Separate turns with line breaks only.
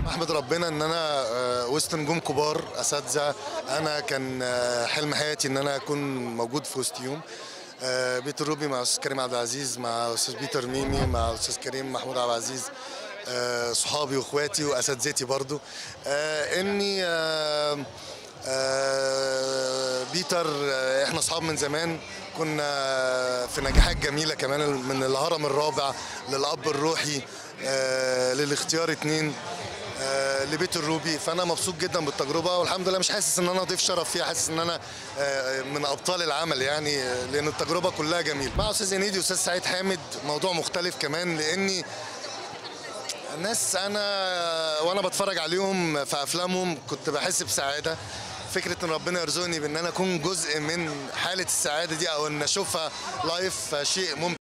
احمد ربنا ان انا آه، وسط نجوم كبار اساتذه انا كان آه، حلم حياتي ان انا اكون موجود في وسطيهم آه، بيتر روبي مع استاذ كريم عبد العزيز مع استاذ بيتر ميمي مع استاذ كريم محمود عبد العزيز آه، صحابي واخواتي واساتذتي برضو آه، اني آه، آه، بيتر آه، احنا اصحاب من زمان كنا في نجاحات جميله كمان من الهرم الرابع للاب الروحي آه، للاختيار اتنين آه، لبيت الروبي فانا مبسوط جدا بالتجربه والحمد لله مش حاسس ان انا ضيف شرف فيها حاسس ان انا آه، من ابطال العمل يعني آه، لان التجربه كلها جميله مع استاذ هنيدي واستاذ سعيد حامد موضوع مختلف كمان لاني الناس انا وانا بتفرج عليهم في افلامهم كنت بحس بسعاده فكره ان ربنا يرزقني بان انا اكون جزء من حاله السعاده دي او ان اشوفها لايف شيء ممتع